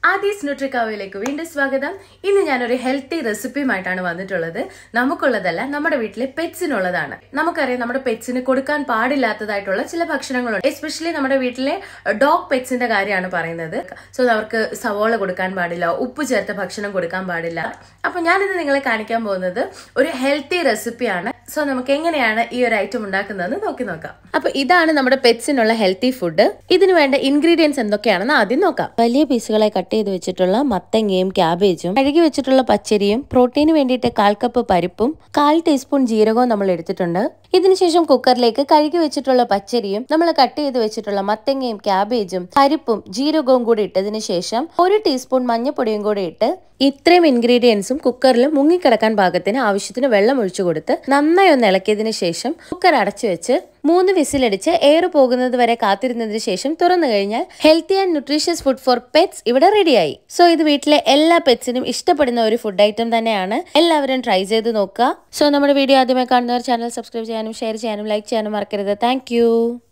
ആദീസ് ന്യൂട്രിക്കാവയിലേക്ക് വീണ്ടും സ്വാഗതം ഇന്ന് ഞാനൊരു ഹെൽത്തി റെസിപ്പിയുമായിട്ടാണ് വന്നിട്ടുള്ളത് നമുക്കുള്ളതല്ല നമ്മുടെ വീട്ടിലെ പെറ്റ്സിനുള്ളതാണ് നമുക്കറിയാം നമ്മുടെ പെറ്റ്സിന് കൊടുക്കാൻ പാടില്ലാത്തതായിട്ടുള്ള ചില ഭക്ഷണങ്ങളുണ്ട് എസ്പെഷ്യലി നമ്മുടെ വീട്ടിലെ ഡോഗ് പെറ്റ്സിന്റെ കാര്യമാണ് പറയുന്നത് സോ അവർക്ക് സവോള കൊടുക്കാൻ പാടില്ല ഉപ്പ് ചേർത്ത ഭക്ഷണം കൊടുക്കാൻ പാടില്ല അപ്പൊ ഞാനിത് നിങ്ങളെ കാണിക്കാൻ പോകുന്നത് ഒരു ഹെൽത്തി റെസിപ്പിയാണ് സോ നമുക്ക് എങ്ങനെയാണ് ഈ ഒരു ഐറ്റം ഉണ്ടാക്കുന്നതെന്ന് നോക്കി നോക്കാം അപ്പൊ ഇതാണ് നമ്മുടെ പെറ്റ്സിനുള്ള ഹെൽത്തി ഫുഡ് ഇതിന് വേണ്ട ഇൻഗ്രീഡിയൻസ് എന്തൊക്കെയാണെന്ന് ആദ്യം നോക്കാം വലിയ പീസുകളായി കട്ട് ചെയ്ത് വെച്ചിട്ടുള്ള മത്തങ്ങയും ക്യാബേജും കഴുകി വെച്ചിട്ടുള്ള പച്ചരിയും പ്രോട്ടീന് വേണ്ടിയിട്ട് കാൽ കപ്പ് പരിപ്പും കാൽ ടീസ്പൂൺ ജീരകവും നമ്മൾ എടുത്തിട്ടുണ്ട് ഇതിനുശേഷം കുക്കറിലേക്ക് കഴുകി വെച്ചിട്ടുള്ള പച്ചരിയും നമ്മൾ കട്ട് ചെയ്ത് വെച്ചിട്ടുള്ള മത്തങ്ങയും ക്യാബേജും പരിപ്പും ജീരകവും കൂടി ഇട്ടതിന് ശേഷം ഒരു ടീസ്പൂൺ മഞ്ഞൾപ്പൊടിയും കൂടി ഇട്ട് ഇത്രയും ഇൻഗ്രീഡിയൻസും കുക്കറിൽ മുങ്ങിക്കിടക്കാൻ പാകത്തിന് ആവശ്യത്തിന് വെള്ളം ഒഴിച്ചു കൊടുത്ത് നന്നായി ഒന്ന് ഇളക്കിയതിന് ശേഷം കുക്കർ അടച്ചു വെച്ച് മൂന്ന് വിസിലടിച്ച് എയർ പോകുന്നത് വരെ കാത്തിരുന്നതിന് ശേഷം തുറന്നു കഴിഞ്ഞാൽ healthy and nutritious food for pets ഇവിടെ റെഡിയായി സോ ഇത് വീട്ടിലെ എല്ലാ പെറ്റ്സിനും ഇഷ്ടപ്പെടുന്ന ഒരു ഫുഡ് ഐറ്റം തന്നെയാണ് എല്ലാവരും ട്രൈ ചെയ്ത് നോക്കുക സോ നമ്മുടെ വീഡിയോ ആദ്യമായി കാണുന്നവർ ചാനൽ സബ്സ്ക്രൈബ് ചെയ്യാനും ഷെയർ ചെയ്യാനും ലൈക്ക് ചെയ്യാനും മറക്കരുത് താങ്ക്